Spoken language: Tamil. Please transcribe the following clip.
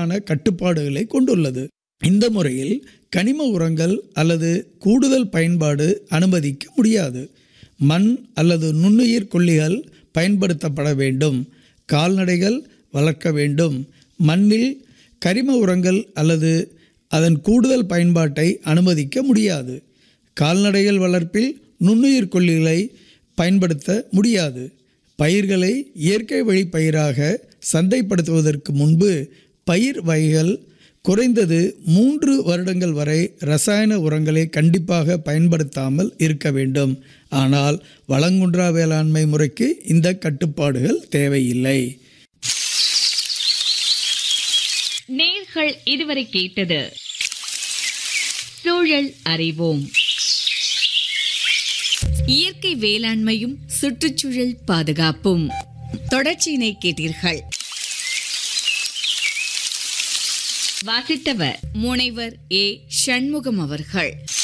கடுமையான கட்டுப்பாடுகளை கொண்டுள்ளது இந்த முறையில் கனிம உரங்கள் அல்லது கூடுதல் பயன்பாடு அனுமதிக்க முடியாது மண் அல்லது நுண்ணுயிர் கொல்லிகள் பயன்படுத்தப்பட வேண்டும் கால்நடைகள் வளர்க்க வேண்டும் மண்ணில் கரிம உரங்கள் அல்லது அதன் கூடுதல் பயன்பாட்டை அனுமதிக்க முடியாது கால்நடைகள் வளர்ப்பில் நுண்ணுயிர் கொல்லிகளை பயன்படுத்த முடியாது பயிர்களை இயற்கை வழி பயிராக சந்தைப்படுத்துவதற்கு முன்பு பயிர் வகைகள் குறைந்தது மூன்று வருடங்கள் வரை ரசாயன உரங்களை கண்டிப்பாக பயன்படுத்தாமல் இருக்க வேண்டும் ஆனால் வளங்குன்றா வேளாண்மை முறைக்கு இந்த கட்டுப்பாடுகள் தேவையில்லை நேர்கள் இதுவரை கேட்டது சூழல் அறிவோம் இயற்கை வேளாண்மையும் சுற்றுச்சூழல் பாதுகாப்பும் தொடர்ச்சியினை கேட்டீர்கள் வாசித்தவர் முனைவர் ஏ சண்முகம் அவர்கள்